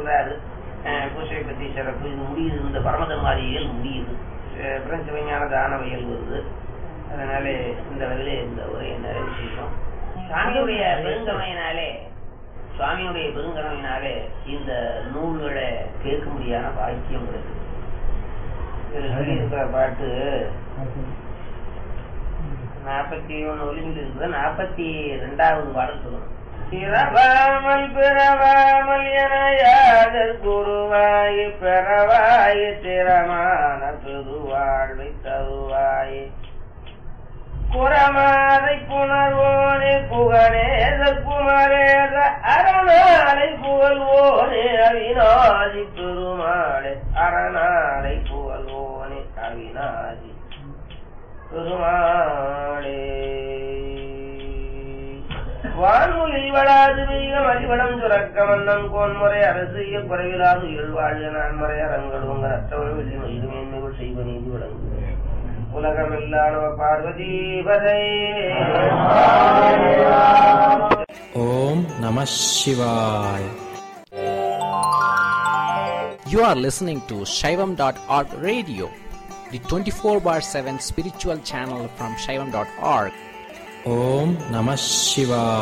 சொல்றாரு அஹ், பூசை பத்தி சிறப்பு இது முடியுது இந்த பரமதமாதிகள் முடியுது அஹ், அப்புறம் சிவஞான தானவியல் வருது அதனால இந்த வகையில இந்த உரையை நிறைவு செய்வோம் சுவாமியுடைய பெருங்கமையினாலே சுவாமியுடைய பெருங்கனவினாலே இந்த நூல்களை கேட்க முடியாத பாக்கியம் கிடைக்குது இதுல சொல்லியிருக்கிற பாட்டு நாற்பத்தி ஒண்ணு ஒலிம்பில் இருக்குது நாற்பத்தி ரெண்டாவது பாடல் சொல்லணும் பிறவாமல் பிறவாமல் என யாதர் குருவாய் பிறவாய் திறமான பெருவாழ்வை தருவாய் குரமாதை புணர்வோனே புகழேத குமரேத அரணாலை புகழ்வோனே அவிநாதி பெருமாளே அரணாலை புகழ்வோனே அவிநாதி பெருமாளே வான்மொழில் வளாது மிக மலிவளம் சுரக்க வண்ணம் கோன்முறை அரசிய குறைவிலாது இயல்வாழ்க நான்முறை அரங்களுங்க நற்றவன் வெள்ளி மயில் மேன்மைகள் செய்வ நீதி வழங்கு உலகமில்லானவ பார்வதி பதை Om Namah Shivaya. You are listening to Shaivam.org radio, the 24 bar 7 spiritual channel from Shaivam.org. Om Namah Shivaya.